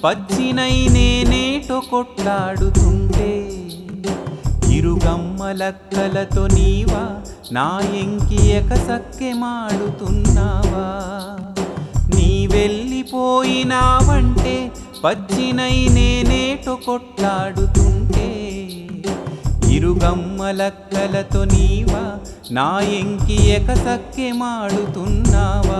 పచ్చినై నేనేటో కొట్లాడుతుంటే ఇరుగమ్మలక్కలతో నీవా నా ఎంకి ఎకసక్కె మాడుతున్నావా నీ వెళ్ళిపోయినావంటే పచ్చినై నేనేటో కొట్లాడుతుంటే ఇరుగమ్మలక్కలతో నీవా నా ఎంకి ఎకసక్కె మాడుతున్నావా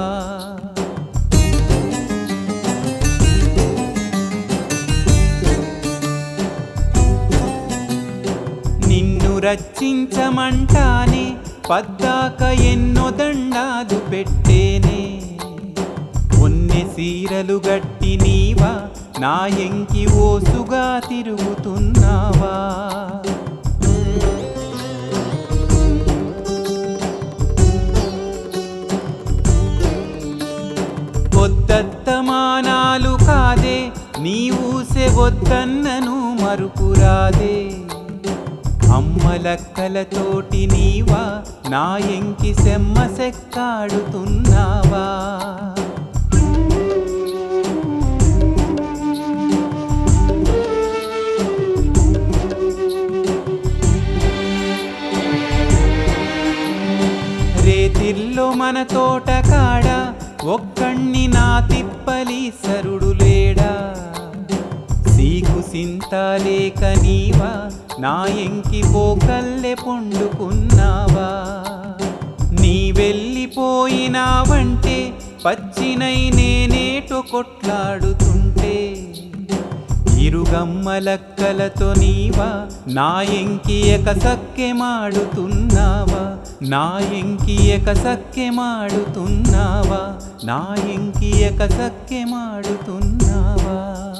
నిన్ను రచించమంటానే పద్దాక ఎన్నో దండాలు పెట్టేనే కొన్ని సీరలు గట్టి నీవా నా ఎంకి ఓసుగా తిరుగుతున్నావా వద్దత్తమానాలు కాదే నీ ఊసే వద్దన్నను మరుపురాదే అమ్మలక్కలతోటి నీవా నా ఎంకి సెమ్మ సెక్కాడుతున్నావా రేతిల్లో మన తోట కాడ ఒక్కణ్ణి నా తిప్పలి సరుడు లేడా సీకు సింత లేక నీవా నా ఎంకి పోకల్లె పొండుకున్నావా నీ వెళ్ళిపోయినావంటే పచ్చినై నేనేటో కొట్లాడుతుంటే ఇరుగమ్మలక్కలతో నీవా నా ఎంకి ఎకసక్కె మాడుతున్నావా నా ఎంకి ఎకసక్కె మాడుతున్నావా నా ఎంకి ఎకసక్కె మాడుతున్నావా